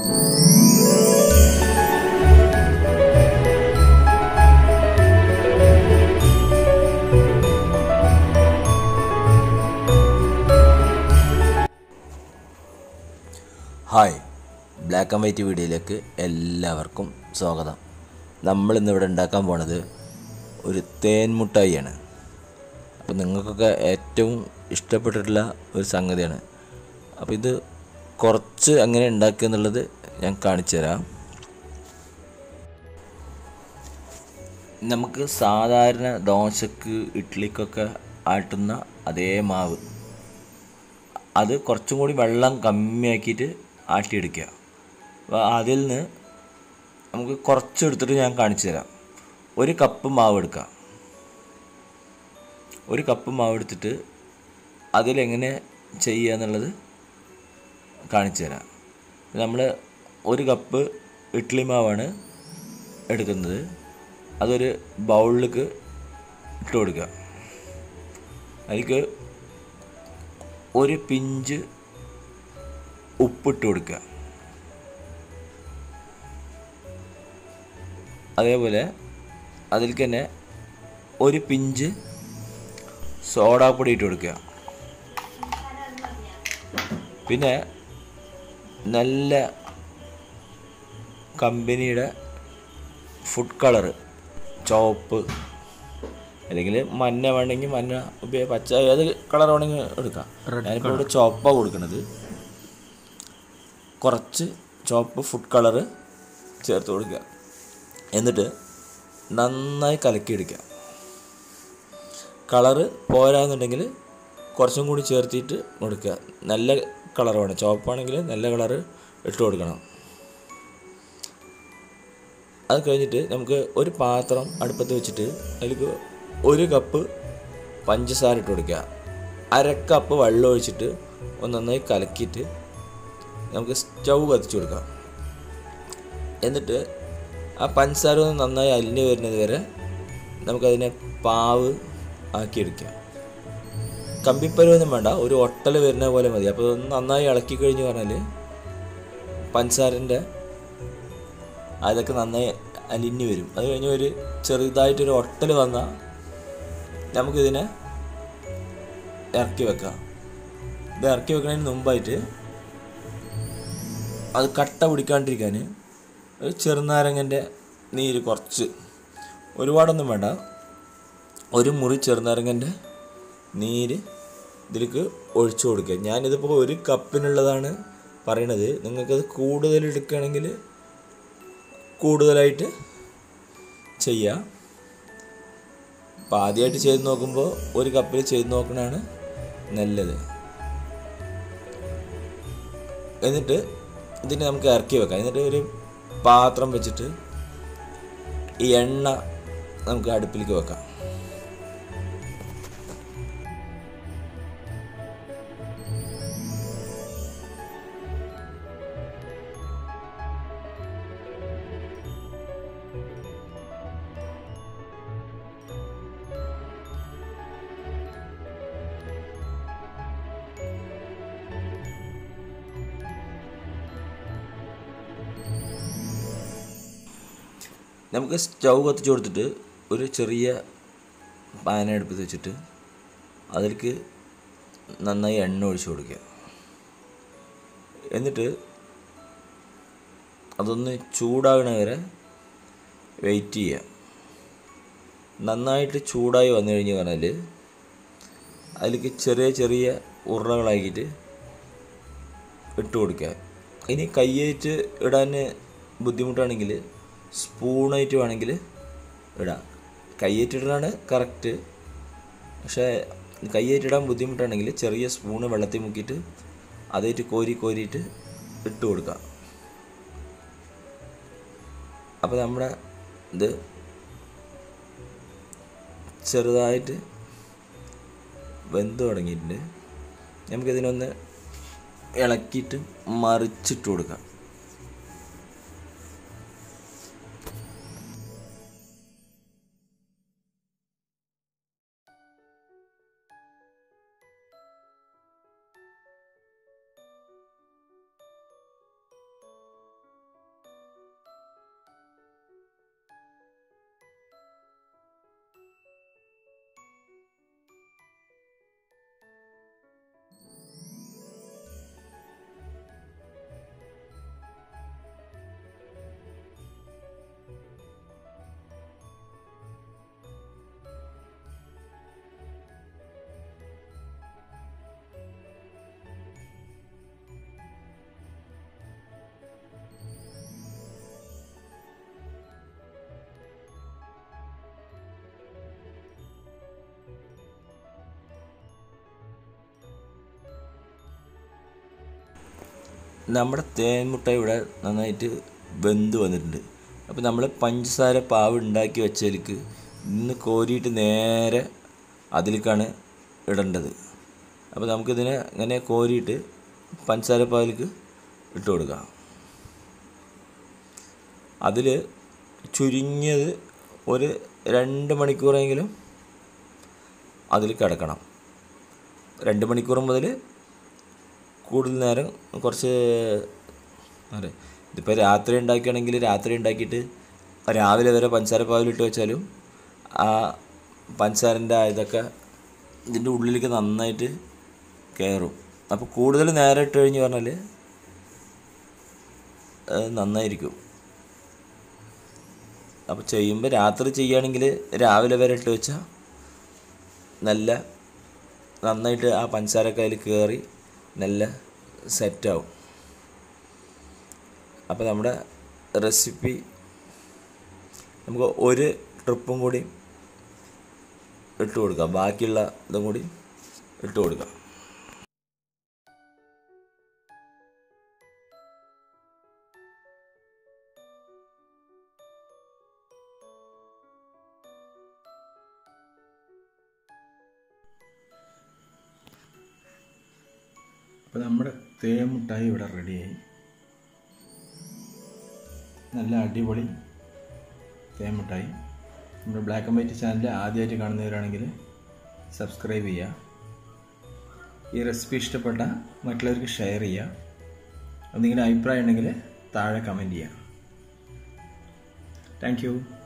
hi black and white വീഡിയോയിലേക്ക് എല്ലാവർക്കും സ്വാഗതം നമ്മൾ ഇന്നിവിടെ ഉണ്ടാക്കാൻ പോണത് ഒരു തേൻ മുട്ടായിയാണ് അപ്പോൾ നിങ്ങൾക്കൊക്കെ ഏറ്റവും ഇഷ്ടപ്പെട്ടിട്ടുള്ള ഒരു സംഗതിയാണ് അപ്പോൾ ഇത് കുറച്ച് എങ്ങനെ ഉണ്ടാക്കുക എന്നുള്ളത് ഞാൻ കാണിച്ചു തരാം നമുക്ക് സാധാരണ ദോശക്ക് ഇഡ്ഡലിക്കൊക്കെ ആട്ടുന്ന അതേ മാവ് അത് കുറച്ചും കൂടി വെള്ളം കമ്മിയാക്കിയിട്ട് ആട്ടിയെടുക്കുക അപ്പോൾ അതിൽ നിന്ന് നമുക്ക് കുറച്ച് എടുത്തിട്ട് ഞാൻ കാണിച്ചു തരാം ഒരു കപ്പ് മാവ് എടുക്കുക ഒരു കപ്പ് മാവ് എടുത്തിട്ട് അതിലെങ്ങനെ ചെയ്യുക എന്നുള്ളത് കാണിച്ചു തരാം നമ്മൾ ഒരു കപ്പ് ഇഡ്ഡലി മാവാണ് എടുക്കുന്നത് അതൊരു ബൗളിലേക്ക് ഇട്ട് കൊടുക്കുക അതിലേക്ക് ഒരു പിഞ്ച് ഉപ്പിട്ട് കൊടുക്കുക അതേപോലെ അതിലേക്ക് തന്നെ ഒരു പിഞ്ച് സോഡാപ്പൊടി ഇട്ട് കൊടുക്കുക പിന്നെ നല്ല കമ്പനിയുടെ ഫുഡ് കളറ് ചുവപ്പ് അല്ലെങ്കിൽ മഞ്ഞ വേണമെങ്കിൽ മഞ്ഞ ഉപയോഗ പച്ച ഏത് കളർ വേണമെങ്കിൽ എടുക്കാം ഞാനിപ്പോൾ ഇവിടെ ചുവപ്പാണ് കൊടുക്കുന്നത് കുറച്ച് ചുവപ്പ് ഫുഡ് കളറ് ചേർത്ത് കൊടുക്കുക എന്നിട്ട് നന്നായി കലക്കിയെടുക്കുക കളറ് പോരാന്നുണ്ടെങ്കിൽ കുറച്ചും കൂടി ചേർത്തിട്ട് കൊടുക്കുക നല്ല കളർ വേണം ചുവപ്പാണെങ്കിൽ നല്ല കളറ് ഇട്ട് കൊടുക്കണം അത് കഴിഞ്ഞിട്ട് നമുക്ക് ഒരു പാത്രം അടുപ്പത്ത് വെച്ചിട്ട് അതിലേക്ക് ഒരു കപ്പ് പഞ്ചസാര ഇട്ട് കൊടുക്കുക അര കപ്പ് വെള്ളം ഒഴിച്ചിട്ട് ഒന്ന് നന്നായി കലക്കിയിട്ട് നമുക്ക് സ്റ്റൗ കത്തിച്ച് കൊടുക്കാം എന്നിട്ട് ആ പഞ്ചസാര ഒന്ന് നന്നായി അലിഞ്ഞ് വരുന്നത് വരെ നമുക്കതിനെ പാവ് ആക്കിയെടുക്കാം കമ്പിപ്പരുവൊന്നും വേണ്ട ഒരു ഒട്ടൽ വരുന്ന പോലെ മതി അപ്പോൾ ഒന്ന് നന്നായി ഇളക്കി കഴിഞ്ഞ് പറഞ്ഞാൽ പഞ്ചസാരൻ്റെ അതൊക്കെ നന്നായി അലിഞ്ഞ് വരും അത് കഴിഞ്ഞ് ഒരു ചെറുതായിട്ടൊരു ഒട്ടൽ വന്നാൽ നമുക്കിതിനെ ഇറക്കി വെക്കാം ഇത് ഇറക്കി വെക്കുന്നതിന് മുമ്പായിട്ട് അത് കട്ട പിടിക്കാണ്ടിരിക്കാൻ ഒരു ചെറുനാരങ്ങൻ്റെ നീര് കുറച്ച് ഒരുപാടൊന്നും വേണ്ട ഒരു മുറി ചെറുനാരങ്ങൻ്റെ നീര് ഇതിലേക്ക് ഒഴിച്ചു കൊടുക്കുക ഞാനിതിപ്പോൾ ഒരു കപ്പിനുള്ളതാണ് പറയണത് നിങ്ങൾക്കത് കൂടുതൽ എടുക്കുകയാണെങ്കിൽ കൂടുതലായിട്ട് ചെയ്യാം അപ്പോൾ ആദ്യമായിട്ട് ചെയ്ത് നോക്കുമ്പോൾ ഒരു കപ്പിൽ ചെയ്ത് നോക്കണതാണ് നല്ലത് എന്നിട്ട് ഇതിനെ നമുക്ക് ഇറക്കി വെക്കാം എന്നിട്ട് ഒരു പാത്രം വെച്ചിട്ട് ഈ എണ്ണ നമുക്ക് അടുപ്പിലേക്ക് വെക്കാം നമുക്ക് സ്റ്റൗ കത്തിച്ച് കൊടുത്തിട്ട് ഒരു ചെറിയ പാന അടുപ്പത്ത് വെച്ചിട്ട് അതിലേക്ക് നന്നായി എണ്ണ ഒഴിച്ചു കൊടുക്കുക എന്നിട്ട് അതൊന്ന് ചൂടാകണ വരെ വെയിറ്റ് ചെയ്യുക നന്നായിട്ട് ചൂടായി വന്നു കഴിഞ്ഞ് പറഞ്ഞാൽ അതിലേക്ക് ചെറിയ ചെറിയ ഉരുളകളാക്കിയിട്ട് ഇട്ട് കൊടുക്കുക ഇനി കയ്യേറ്റ് ഇടാൻ ബുദ്ധിമുട്ടാണെങ്കിൽ സ്പൂണായിട്ട് വേണമെങ്കിൽ ഇടാം കയ്യേറ്റിടാണ് കറക്റ്റ് പക്ഷേ കയ്യേറ്റിടാൻ ബുദ്ധിമുട്ടാണെങ്കിൽ ചെറിയ സ്പൂണ് വെള്ളത്തിൽ മുക്കിയിട്ട് അതായിട്ട് കോരി കോരിയിട്ട് ഇട്ട് കൊടുക്കാം അപ്പോൾ നമ്മുടെ ഇത് ചെറുതായിട്ട് വെന്ത് തുടങ്ങിയിട്ടുണ്ട് നമുക്കിതിനൊന്ന് ഇളക്കിയിട്ട് മറിച്ചിട്ട് കൊടുക്കാം നമ്മുടെ തേൻമുട്ട ഇവിടെ നന്നായിട്ട് വെന്ത് വന്നിട്ടുണ്ട് അപ്പോൾ നമ്മൾ പഞ്ചസാര പാവ് ഉണ്ടാക്കി വെച്ചതിലേക്ക് ഇന്ന് കോരിയിട്ട് നേരെ അതിലേക്കാണ് ഇടേണ്ടത് അപ്പോൾ നമുക്കിതിനെ ഇങ്ങനെ കോരിയിട്ട് പഞ്ചസാര പാവിലേക്ക് ഇട്ട് കൊടുക്കാം അതിൽ ചുരുങ്ങിയത് ഒരു രണ്ട് മണിക്കൂറെങ്കിലും അതിൽ കിടക്കണം രണ്ട് മണിക്കൂർ മുതൽ കൂടുതൽ നേരം കുറച്ച് അതെ ഇതിപ്പോൾ രാത്രി ഉണ്ടാക്കുകയാണെങ്കിൽ രാത്രി ഉണ്ടാക്കിയിട്ട് രാവിലെ വരെ പഞ്ചസാര പാവിലിട്ട് വെച്ചാലും ആ പഞ്ചസാരൻ്റെ ഇതൊക്കെ ഇതിൻ്റെ ഉള്ളിലേക്ക് നന്നായിട്ട് കയറും അപ്പോൾ കൂടുതൽ നേരം ഇട്ട് കഴിഞ്ഞ് പറഞ്ഞാൽ അത് നന്നായിരിക്കും അപ്പോൾ ചെയ്യുമ്പോൾ രാത്രി ചെയ്യുകയാണെങ്കിൽ രാവിലെ വരെ ഇട്ട് വെച്ചാൽ നല്ല നന്നായിട്ട് ആ പഞ്ചസാരഒക്കെ അതിൽ കയറി നല്ല സെറ്റാവും അപ്പോൾ നമ്മുടെ റെസിപ്പി നമുക്ക് ഒരു ട്രിപ്പും കൂടി ഇട്ട് കൊടുക്കാം ബാക്കിയുള്ള ഇതും കൂടി ഇട്ട് കൊടുക്കാം അപ്പോൾ നമ്മുടെ തേമുട്ടായി ഇവിടെ റെഡിയായി നല്ല അടിപൊളി തേമുട്ടായി നമ്മുടെ ബ്ലാക്ക് ആൻഡ് വൈറ്റ് ചാനൽ ആദ്യമായിട്ട് കാണുന്നവരാണെങ്കിൽ സബ്സ്ക്രൈബ് ചെയ്യുക ഈ റെസിപ്പി ഇഷ്ടപ്പെട്ട മറ്റുള്ളവർക്ക് ഷെയർ ചെയ്യുക എന്തെങ്കിലും അഭിപ്രായം ഉണ്ടെങ്കിൽ താഴെ കമൻറ്റ് ചെയ്യുക താങ്ക് യു